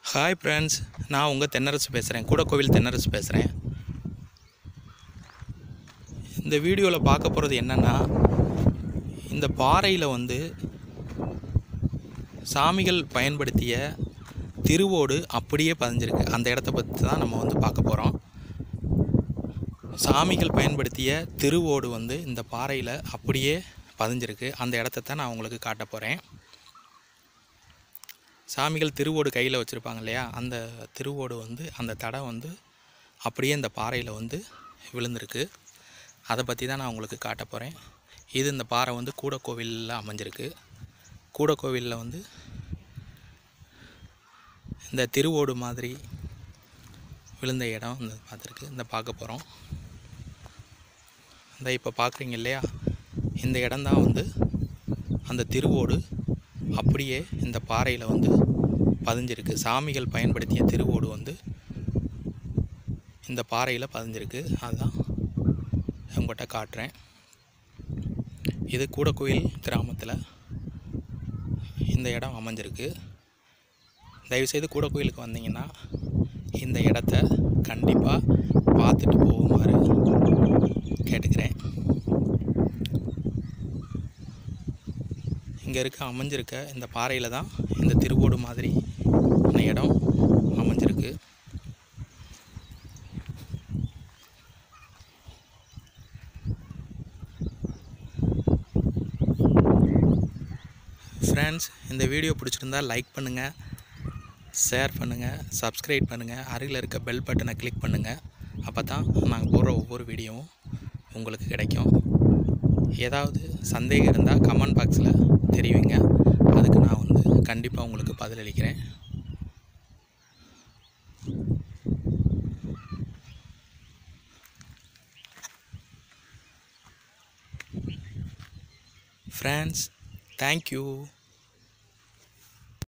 hi friends நான் உங்கள் தென்னரசு பேசுகிறேன் கூட கோவில் தென்னரசு பேசுகிறேன் இந்த வீடியோவில் பார்க்க போகிறது என்னென்னா இந்த பாறையில் வந்து சாமிகள் பயன்படுத்திய திருவோடு அப்படியே பதிஞ்சிருக்கு அந்த இடத்த பற்றி தான் நம்ம வந்து பார்க்க போகிறோம் சாமிகள் பயன்படுத்திய திருவோடு வந்து இந்த பாறையில் அப்படியே பதிஞ்சிருக்கு அந்த இடத்த தான் நான் உங்களுக்கு காட்ட போகிறேன் சாமிகள் திருவோடு கையில் வச்சுருப்பாங்க இல்லையா அந்த திருவோடு வந்து அந்த தடம் வந்து அப்படியே இந்த பாறையில் வந்து விழுந்திருக்கு அதை பற்றி தான் நான் உங்களுக்கு காட்ட போகிறேன் இது இந்த பாறை வந்து கூடக்கோவிலில் அமைஞ்சிருக்கு கூடக்கோவிலில் வந்து இந்த திருவோடு மாதிரி விழுந்த இடம் இந்த பார்த்துருக்கு இந்த பார்க்க போகிறோம் இந்த இப்போ பார்க்குறீங்க இல்லையா இந்த இடம்தான் வந்து அந்த திருவோடு அப்படியே இந்த பாறையில் வந்து பதிஞ்சிருக்கு சாமிகள் பயன்படுத்திய திருவோடு வந்து இந்த பாறையில் பதிஞ்சிருக்கு அதுதான் உங்கள்கிட்ட காட்டுறேன் இது கூடக்கோயில் கிராமத்தில் இந்த இடம் அமைஞ்சிருக்கு தயவுசெய்து கூடக்கோயிலுக்கு வந்தீங்கன்னா இந்த இடத்த கண்டிப்பாக பார்த்துட்டு போகுமாறு கேட்டுக்கிறேன் இங்கே இருக்க அமைஞ்சிருக்க இந்த பாறையில் தான் இந்த திருவோடு மாதிரி இடம் அமைஞ்சிருக்கு ஃப்ரெண்ட்ஸ் இந்த வீடியோ பிடிச்சிருந்தா லைக் பண்ணுங்கள் ஷேர் பண்ணுங்கள் சப்ஸ்கிரைப் பண்ணுங்கள் அருகில் இருக்க பெல் பட்டனை கிளிக் பண்ணுங்கள் அப்போ தான் நாங்கள் போடுற ஒவ்வொரு வீடியோவும் உங்களுக்கு கிடைக்கும் ஏதாவது சந்தேகம் இருந்தால் கமெண்ட் பாக்ஸில் தெரிவிங்க அதுக்கு நான் வந்து கண்டிப்பாக உங்களுக்கு பதிலளிக்கிறேன் ஃப்ரெண்ட்ஸ் தேங்க்யூ